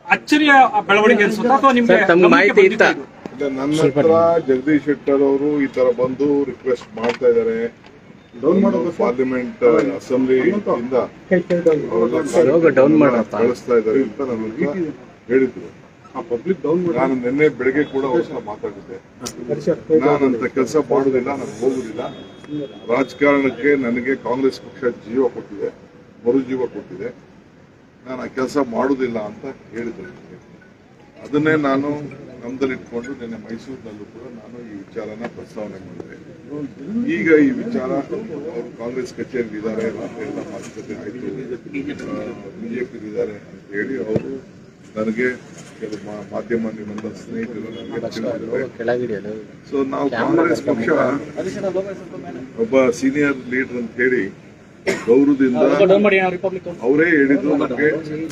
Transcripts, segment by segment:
ಅಚ್ಚರಿಯ ಬೆಳವಣಿಗೆ ಅನ್ಸುತ್ತಾ ಅಥವಾ ನಿಮ್ಗೆ ಸರ್, ತಮ್ಗೆ ಗಮನಕ್ಕೆ ಮಾಹಿತಿ ಇತ್ತಾ? ಬಂದಿತ್ತಾ ಇದು? ಇಲ್ಲ ನನ್ನ ಹತ್ರ ಜಗದೀಶ್ ಶೆಟ್ಟರ್ ಅವರು ಈ ತರ ಬಂದು ರಿಕ್ವೆಸ್ಟ್ ಮಾಡ್ತಾ ಇದ್ದಾರೆ ಪಾರ್ಲಿಮೆಂಟ್ ಅಸೆಂಬ್ಲಿ ಇಂದ ಅವ್ರನ್ನ ಹೋಗು, down ಮಾಡಪ್ಪ. ಕಳಿಸ್ತಾ ಇದ್ದಾರೆ ಅಂತ ನನಗೆ ಹೇಳಿದ್ರು ನಾನು ನಿನ್ನೆ ಬೆಳಗ್ಗೆ ಕೂಡ ಅವ್ರ ಹತ್ರ ಮಾತಾಡಿದ್ದೆ ನಾನಂತ ಕೆಲಸ ಮಾಡುದಿಲ್ಲ ನಾನು ಹೋಗುದಿಲ್ಲ ರಾಜಕಾರಣಕ್ಕೆ ನನಗೆ ಕಾಂಗ್ರೆಸ್ ಪಕ್ಷ ಜೀವ ಕೊಟ್ಟಿದೆ ಮರುಜೀವ ಕೊಟ್ಟಿದೆ ನಾನು ಆ ಕೆಲಸ ಮಾಡುದಿಲ್ಲ ಅಂತ ಹೇಳಿದ್ರು ನನಗೆ. ಅದನ್ನೇ ನಾನು ನಮ್ದಲ್ಲಿ ಇಟ್ಕೊಂಡು ನಿನ್ನೆ ಮೈಸೂರಿನಲ್ಲೂ ಕೂಡ ನಾನು ಈ ವಿಚಾರನ ಪ್ರಸ್ತಾವನೆ ಮಾಡಿದೆ ಈಗ ಈ ವಿಚಾರ ಅವರು ಕಾಂಗ್ರೆಸ್ ಕಚೇರಿ ಇದ್ದಾರೆ ಎಲ್ಲ ಮಾತುಕತೆ ಆಯ್ತು ಬಿಜೆಪಿ ಇದ್ದಾರೆ ಅಂತ ಹೇಳಿ ಅವರು ನನಗೆ ಕೆಲವು ಮಾ- ಮಾಧ್ಯಮ ನಿಮ್ಮೆಲ್ಲ ಸ್ನೇಹಿತರು ನನಗೆ ತಿಳಿಸಿದ್ದಾರೆ ಕೆಳಗಿಡಿಯಲು ಸೊ ನಾವು ಕಾಂಗ್ರೆಸ್ ಪಕ್ಷ ಒಬ್ಬ ಸೀನಿಯರ್ ಲೀಡರ್ ಅಂತ ಹೇಳಿ ಗೌರವದಿಂದ ಅವರೇ ಹೇಳಿದ್ರು ನಮಗೆ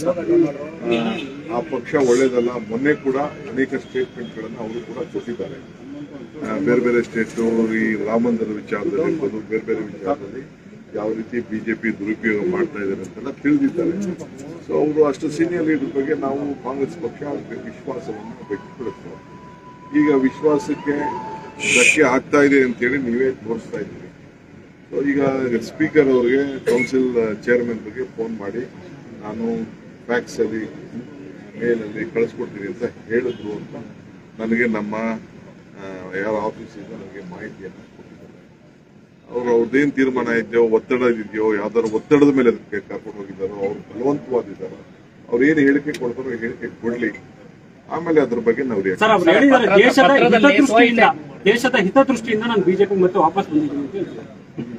ಆ ಪಕ್ಷ ಒಳ್ಳೇದಲ್ಲ ಮೊನ್ನೆ ಕೂಡ ಅನೇಕ ಸ್ಟೇಟ್ಮೆಂಟ್ ಗಳನ್ನ ಅವರು ಕೂಡ ಕೊಟ್ಟಿದ್ದಾರೆ ಆ, ಬೇರೆ ಬೇರೆ ಸ್ಟೇಟ್ ಈ ರಾಮ ಮಂದಿರ ವಿಚಾರದಲ್ಲಿ ಇರ್ಬೋದು ಬೇರೆ ಬೇರೆ ವಿಚಾರದಲ್ಲಿ ಯಾವ ರೀತಿ ಬಿಜೆಪಿ ದುರುಪಯೋಗ ಮಾಡ್ತಾ ಇದ್ದಾರೆ ಅಂತೆಲ್ಲ ತಿಳಿದಿದ್ದಾರೆ ಸೊ ಅವರು ಅಷ್ಟು ಸೀನಿಯರ್ ಲೀಡರ್ ಬಗ್ಗೆ ನಾವು ಕಾಂಗ್ರೆಸ್ ಪಕ್ಷ ವಿಶ್ವಾಸವನ್ನು ವ್ಯಕ್ತಪಡಿಸ್ತೇವೆ ಈಗ ವಿಶ್ವಾಸಕ್ಕೆ ಧಕ್ಕೆ ಆಗ್ತಾ ಇದೆ ಅಂತೇಳಿ ನೀವೇ ತೋರಿಸ್ತಾ ಇದ್ದೀರಿ ಸೊ ಈಗ ಸ್ಪೀಕರ್ ಅವರಿಗೆ ಕೌನ್ಸಿಲ್ ಚೇರ್ಮನ್ ಬಗ್ಗೆ ಫೋನ್ ಮಾಡಿ ನಾನು ಫ್ಯಾಕ್ಸ್ ಅಲ್ಲಿ ಮೇಲಲ್ಲಿ ಕಳಿಸ್ಕೊಡ್ತೀನಿ ಅಂತ ಹೇಳಿದ್ರು ಅಂತ ನನಗೆ ನಮ್ಮ ಆ, ಯಾರ ಆಫೀಸಿಂದ ನನಗೆ ಮಾಹಿತಿಯನ್ನು ಕೊಟ್ಟಿದ್ದಾರೆ ಅವರು ಅವ್ರದ್ದೇನು ತೀರ್ಮಾನ ಇದೆಯೋ ಒತ್ತಡ ಇದೆಯೋ ಯಾವ್ದಾದ್ರು ಒತ್ತಡದ ಮೇಲೆ ಅದಕ್ಕೆ ಕರ್ಕೊಂಡು ಹೋಗಿದ್ದಾರೋ ಅವ್ರು ಬಲವಂತವಾದಿದ್ದಾರೋ ಅವ್ರು ಏನು ಹೇಳಿಕೆ ಕೊಡ್ತಾರೋ ಹೇಳಿಕೆ ಕೊಡ್ಲಿ ಆಮೇಲೆ ಅದ್ರ ಬಗ್ಗೆ ನಾವು react ಸರ್ ಅವ್ರು ಹೇಳಿದ್ದಾರೆ ದೇಶದ ಹಿತದೃಷ್ಟಿಯಿಂದ ದೇಶದ ಹಿತದೃಷ್ಟಿಯಿಂದ ನಾನು ಬಿಜೆಪಿ ಮತ್ತೆ ವಾಪಸ್ ಬಂದಿದ್ದೀನಿ ಅಂತ ಹೇಳಿದ್ದಾರೆ.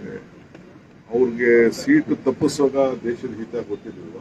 ಅವ್ರಿಗೆ ಸೀಟು ತಪ್ಪಿಸುವಾಗ ದೇಶದ ಹಿತ ಗೊತ್ತಿರಲಿಲ್ಲ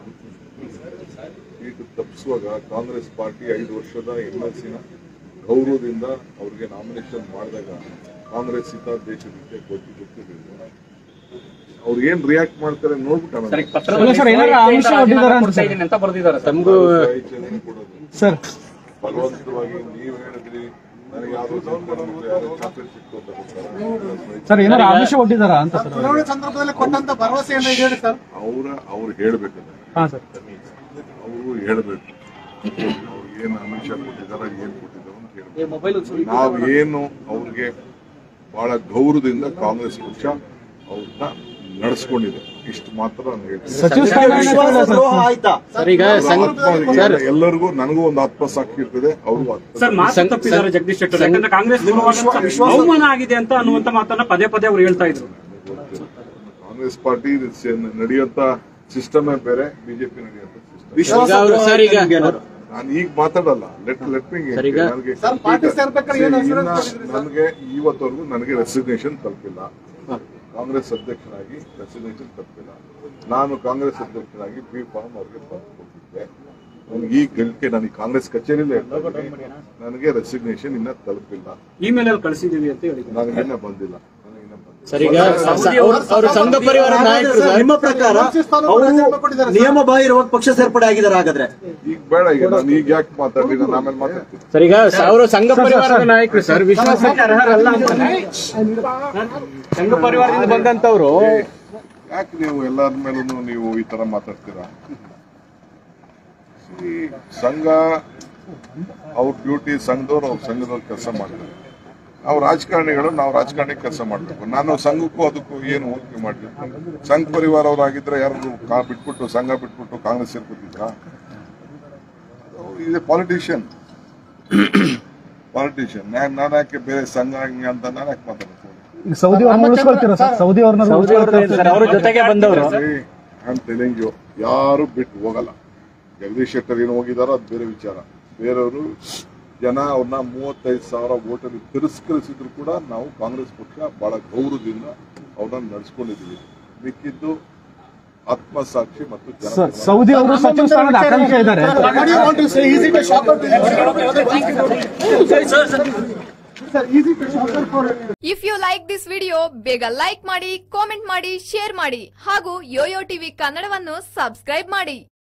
ಸೀಟು ತಪ್ಪಿಸುವಾಗ ಕಾಂಗ್ರೆಸ್ ಪಾರ್ಟಿ ಐದು ವರ್ಷದ ಎಂ ಎಲ್ ಸಿನ ಗೌರವದಿಂದ ಅವ್ರಿಗೆ ನಾಮಿನೇಷನ್ ಮಾಡಿದಾಗ ಕಾಂಗ್ರೆಸ್ ಹಿತ ದೇಶದ ಹಿತ ಗೊತ್ತಿ ಗೊತ್ತಿರಲಿಲ್ಲ ಅವ್ರು ಏನ್ ರಿಯಾಕ್ಟ್ ಮಾಡ್ತಾರೆ ನೋಡ್ಬಿಟ್ಟು ಅಲ್ಲ ಸರ್ ಏನಾರ ಆಮಿಷ ಒಡ್ಡಿದಾರ ಅಂತ ಸರ್ ಅಂತ ಬರ್ದಿದ್ದಾರೆ ತಮಗೂ ಕೊಡೋದು ಸರ್ ಬಲವಂತವಾಗಿ ನೀವು ಹೇಳಿದ್ರಿ ನನಗೆ ಯಾವ್ದೋ ಚಾಕ್ಲೇಟ್ ಸಿಕ್ತು ಅಂತ ಕೊಡ್ತಾರೆ. ಸರ್ ಏನಾರ ಆಮಿಷ ಒಡ್ಡಿದಾರ ಅಂತ ಸರ್ ಚುನಾವಣೆ ಸಂದರ್ಭದಲ್ಲಿ ಕೊಟ್ಟಂತ ಭರವಸೆಯನ್ನು ಈಡೇರಿ ಸರ್ ಅವ್ರ ಅವ್ರು ಹೇಳ್ಬೇಕಲ್ಲ ಹಾ ಸರ್ ಅವರು ಹೇಳ್ಬೇಕು ಅವ್ರು ಏನು ಆಮಿಷ ಕೊಟ್ಟಿದಾರ ಏನ್ ಕೊಟ್ಟಿದಾರ ಅಂತ ಹೇಳ್ಬೇಕು ನಾವು ಏನು ಅವ್ರಿಗೆ ಬಹಳ ಗೌರವದಿಂದ ಕಾಂಗ್ರೆಸ್ ಪಕ್ಷ ಅವ್ರನ್ನ ನಡೆಸ್ಕೊಂಡಿದೆ ಇಷ್ಟು ಮಾತ್ರ ನಾನು ಹೇಳ್ತೀನಿ ಸಚಿವ ಸ್ಥಾನ ಏನಂತ ಸರ್ ಸರ್ ಈಗ ಸಂಘ ಸರ್ ಎಲ್ಲರಿಗೂ ನನಗೂ ಒಂದು ಆತ್ಮಸಾಕ್ಷಿ ಇರ್ತದೆ ಅವ್ರಿಗೂ ಆತ್ಮ ಸರ್ ಮಾತು ಸಂಘ- ತಪ್ಪಿದ್ದಾರೆ ಜಗದೀಶ್ ಶೆಟ್ಟರ್ ಯಾಕಂದ್ರೆ ಕಾಂಗ್ರೆಸ್ ಬರುವಾಗ ಅವಮಾನ ಆಗಿದೆ ಅಂತ ಅನ್ನುವಂತ ಮಾತನ್ನ ಪದೇ ಪದೇ ಅವ್ರು ಹೇಳ್ತಾ ಇದ್ರು ಕಾಂಗ್ರೆಸ್ ಪಾರ್ಟಿ ನಡೆಯುವಂತ ಸಿಸ್ಟಮೇ ಬೇರೆ ಬಿಜೆಪಿ ನಡೆಯುವಂತ ಸಿಸ್ಟಮ್ ಈಗ ಅವರು ಸರ್ ಈಗ ನಾನು ಈಗ ಮಾತಾಡಲ್ಲ ಲೆಟ್ ಲೆಟ್ ಮಿ ಸರ್, ಈಗ- ನನಗೆ ಸರ್, ಪಾರ್ಟಿ ಸೇರ್ಬೇಕಾದ್ರೆ ಏನು assurance ಕೊಟ್ಟಿದ್ರಿ ಸರ್? ನನಗೆ ಇವತ್ತವರೆಗೂ ನನಗೆ ರೆಸಿಗ್ನೇಷನ್ ತಲುಪಿಲ್ಲ ಕಾಂಗ್ರೆಸ್ ಅಧ್ಯಕ್ಷನಾಗಿ ರೆಸಿಗ್ನೇಷನ್ ತಲುಪಿಲ್ಲ ನಾನು ಕಾಂಗ್ರೆಸ್ ಅಧ್ಯಕ್ಷನಾಗಿ ಬಿ ಫಾರ್ಮ್ ಅವ್ರಿಗೆ ತಂದು ಕೊಟ್ಟಿದ್ದೆ ನನಗೆ ಈ ಗಳಿಕೆ ನನಗೆ ಕಾಂಗ್ರೆಸ್ ಕಚೇರಿಲೇ ಇರ್ತಾ ಇದ್ದೀನಿ. ನನಗೆ ರೆಸಿಗ್ನೇಷನ್ ಇನ್ನ ತಲುಪಿಲ್ಲ ಇಮೇಲ್ ಅಲ್ಲಿ ಕಳಿಸಿದೀವಿ ಅಂತ ಹೇಳಿದ್ರು ನನಗೆ ಇನ್ನ ಬಂದಿಲ್ಲ ನನಗೆ ಇನ್ನ ಬಂದಿಲ್ಲ ಸರ್ ಈಗ ಅವರು ಸಂಘ ಪರಿವಾರ ನಾಯಕರು ಸರ್ ನಿಮ್ಮ ಪ್ರಕಾರ ಅವರು ನಿಯಮ ಬಾಹಿರವಾಗಿ ಪಕ್ಷ ಸೇರ್ಪಡೆ ಆಗಿದ್ದಾರೆ ಹಾಗಾದ್ರೆ ಈಗ ಬೇಡ ಈಗ ನಾನು ಈಗ ಯಾಕೆ ಮಾತಾಡಲಿ ನಾನು ಆಮೇಲೆ ಮಾತಾಡ್ತೀನಿ ಸರ್ ಈಗ ಅವರು ಸಂಘ ಪರಿವಾರದ ನಾಯಕರು ಸರ್ ವಿಶ್ವಾಸಕ್ಕೆ ಅರ್ಹರಲ್ಲ ಅಂತಾನೆ ಸಂಘ ಪರಿವಾರದಿಂದ ಬಂದಂತವ್ರು ಯಾಕೆ ನೀವು ಎಲ್ಲರ ಮೇಲೂ ನೀವು ಈ ತರ ಮಾತಾಡ್ತೀರಾ ಈ ಸಂಘ ಅವ್ರ ಡ್ಯೂಟಿ ಸಂಘದವ್ರು ಅವ್ರ ಸಂಘದವ್ರು ಕೆಲಸ ಮಾಡ್ತಾರೆ ನಾವು ರಾಜಕಾರಣಿಗಳು ನಾವು ರಾಜಕಾರಣಿ ಕೆಲಸ ಮಾಡಬೇಕು ನಾನು ಸಂಘಕ್ಕೂ ಅದಕ್ಕೂ ಏನು ಹೋಲಿಕೆ ಮಾಡಿರ್ತೀನಿ ಸಂಘ ಪರಿವಾರ ಅವರಾಗಿದ್ರೆ ಯಾರು ಕಾ ಬಿಟ್ಬಿಟ್ಟು ಸಂಘ ಬಿಟ್ಬಿಟ್ಟು ಕಾಂಗ್ರೆಸ್ ಸೇರ್ಕೊತಿದ್ರ ಇದೆ ಪಾಲಿಟಿಷಿಯನ್ ಪಾಲಿಟಿಷಿಯನ್ ನಾನು ಯಾಕೆ ಬೇರೆ ಸಂಘ ಹಿಂಗೆ ಅಂತ ನಾನು ಯಾಕೆ ಮಾತಾಡ್ತೀನಿ ಈಗ ಸೌದಿ ಅವ್ರನ್ನ ಉಳಿಸ್ಕೊಳ್ತೀರಾ ಸರ್ ಸೌದಿ ಅವ್ರನ್ನ ಸೌದಿ ಅವ್ರದ್ದು ಏನು ಸರ್ ಅವ್ರ ಜೊತೆಗೆ ಬಂದವರು ನಾನು ತೆಲಿಂಗ್ ಯು ಯಾರು ಬಿಟ್ಟು ಹೋಗಲ್ಲ ಜಗದೀಶ್ ಶೆಟ್ಟರ್ ಏನು ಹೋಗಿದಾರೋ ಅದು ಬೇರೆ ವಿಚಾರ ಬೇರೆಯವರು ಜನ ಅವ್ರನ್ನ ಮೂವತ್ತೈದು ಸಾವಿರ ಓಟಲ್ಲಿ ತಿರಸ್ಕರಿಸಿದ್ರು ಕೂಡ ನಾವು ಕಾಂಗ್ರೆಸ್ ಪಕ್ಷ ಬಹಳ ಗೌರವದಿಂದ ಅವ್ರನ್ನ ನಡೆಸ್ಕೊಂಡಿದ್ದೀವಿ ಮಿಕ್ಕಿದ್ದು ಆತ್ಮಸಾಕ್ಷಿ ಮತ್ತು ಜನ ಸರ್ ಸೌದಿ ಅವರು ಸಚಿವ ಸ್ಥಾನದ ಆಕಾಂಕ್ಷೆ ಇದ್ದಾರೆ What do you want to say? Easy to shock out to Sir, easy to shock out for if you like this video ಬೇಗ ಲೈಕ್ ಮಾಡಿ ಕಾಮೆಂಟ್ ಮಾಡಿ ಶೇರ್ ಮಾಡಿ ಹಾಗೂ ಯೋಯೋ ಟಿವಿ ಕನ್ನಡವನ್ನು ಸಬ್ಸ್ಕ್ರೈಬ್ ಮಾಡಿ